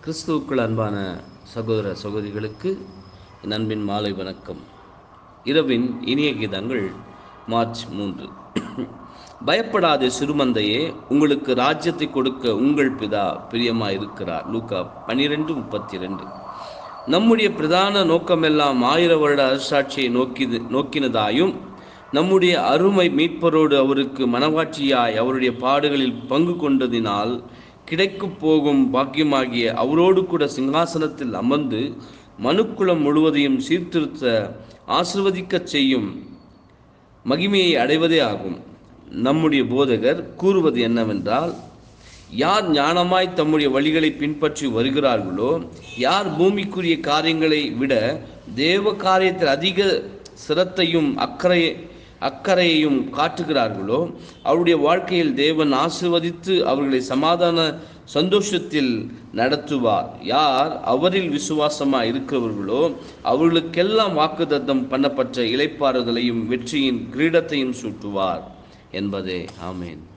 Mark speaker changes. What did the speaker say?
Speaker 1: கிறிஸ்துவுக்குள் அன்பான சகோதர சகோதரிகளுக்கு என் அன்பின் மாலை வணக்கம் இரவின் இனிய கீதங்கள் மார்ச் மூன்று பயப்படாதே சிறுமந்தையே உங்களுக்கு ராஜ்யத்தை கொடுக்க உங்கள் பிதா பிரியமாயிருக்கிறார் லூக்கா பனிரெண்டு முப்பத்தி ரெண்டு நம்முடைய பிரதான நோக்கமெல்லாம் ஆயிர வருட அரசாட்சியை நோக்கி நோக்கினதாயும் நம்முடைய அருமை மீட்பரோடு அவருக்கு மனவாட்சியாய் அவருடைய பாடுகளில் பங்கு கொண்டதினால் கிடைக்கப் போகும் பாக்கியமாகிய அவரோடு கூட சிங்காசனத்தில் அமர்ந்து மனுக்குலம் முழுவதையும் சீர்திருத்த ஆசிர்வதிக்கச் செய்யும் மகிமையை அடைவதே ஆகும் நம்முடைய போதகர் கூறுவது என்னவென்றால் யார் ஞானமாய் தம்முடைய வழிகளை பின்பற்றி வருகிறார்களோ யார் பூமிக்குரிய காரியங்களை விட தேவ காரியத்தில் அதிக சிரத்தையும் அக்கறை அக்கறையையும் காட்டுகிறார்களோ அவருடைய வாழ்க்கையில் தேவன் ஆசிர்வதித்து அவர்களை சமாதான சந்தோஷத்தில் நடத்துவார் யார் அவரில் விசுவாசமாக இருக்கிறவர்களோ அவர்களுக்கெல்லாம் வாக்குத்தத்தம் பண்ணப்பட்ட இலைப்பாறுதலையும் வெற்றியின் கிரீடத்தையும் சூட்டுவார் என்பதே ஆமேன்